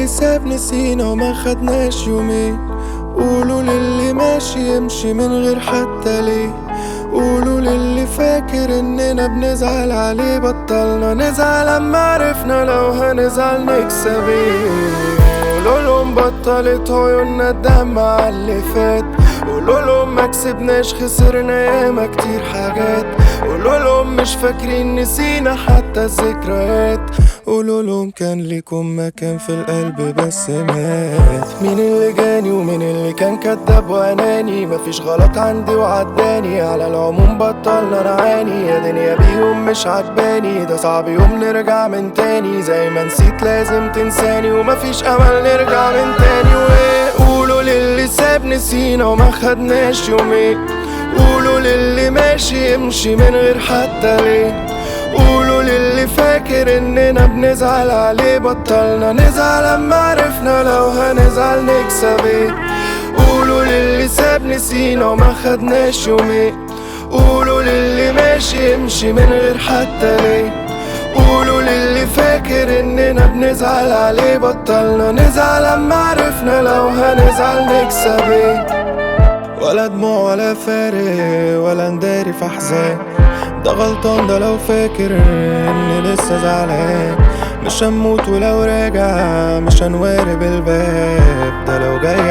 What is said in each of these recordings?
للي ساب نسينا وما خدناش يومين قولوا للي ماشي يمشي من غير حتى ليه قولوا للي فاكر اننا بنزعل عليه بطلنا نزعل اما عرفنا لو هنزعل نكسب ايه قولوا لهم بطلت عيوننا الدم على اللي فات قولوا لهم ما كسبناش خسرنا ياما كتير حاجات قولوا لهم مش فاكرين نسينا حتى الذكريات قولوا لهم كان ليكم مكان في القلب بس مات مين اللي جاني ومين اللي كان كداب واناني مفيش غلط عندي وعداني على العموم بطلنا نعاني يا دنيا بيهم مش عجباني ده صعب يوم نرجع من تاني زي ما نسيت لازم تنساني ومفيش امل نرجع من تاني وايه قولوا للي ساب نسينا وما خدناش يومين قولوا للي ماشي يمشي من غير حتى ليه قولوا للي فاكر اننا بنزعل عليه بطلنا نزعل اما عرفنا لو هنزعل نكسب ايه قولوا للي ساب نسينا وما خدناش يومين قولوا للي ماشي يمشي من غير حتى ليه قولوا للي فاكر اننا بنزعل عليه بطلنا نزعل اما عرفنا لو هنزعل نكسب ايه ولا دموع ولا فارق ولا نداري في احزان ده غلطان ده لو فاكر اني لسه زعلان مش هنموت ولو راجع مش هنوارب الباب ده لو جاي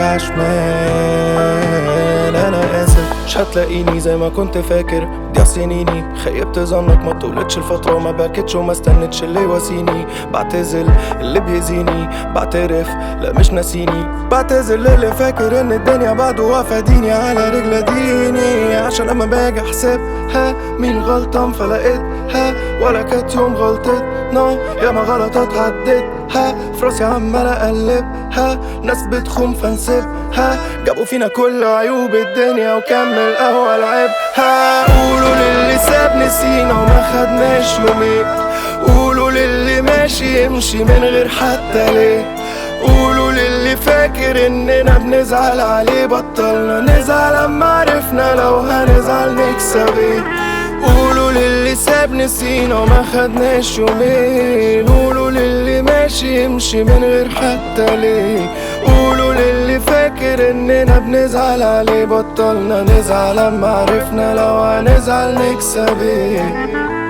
عشمان انا اسف مش هتلاقيني زي ما كنت فاكر دي سنيني خيبت ظنك ما طولتش الفترة وما بكتش وما استنتش اللي يواسيني بعتزل اللي بيأذيني بعترف لا مش ناسيني بعتزل للي فاكر ان الدنيا بعده وافاديني على رجل ديني عشان لما باجي احسبها مين غلطان فلقيتها ولا كانت يوم غلطتنا ياما غلطات عديتها في راسي عمال اقلبها ناس بتخون فنسيبها جابوا فينا كل عيوب الدنيا وكمل اول عيبها قولوا للي ساب نسينا وما خدناش يومين قولوا للي ماشي يمشي من غير حتى ليه قولوا للي فاكر اننا بنزعل عليه بطلنا نزعل اما عرفنا لو هنزعل نكسب ايه قولوا للي ساب نسينا وما خدناش يومين قولوا للي ماشي يمشي من غير حتى ليه قولوا للي فاكر اننا بنزعل عليه بطلنا نزعل اما عرفنا لو هنزعل نكسب ايه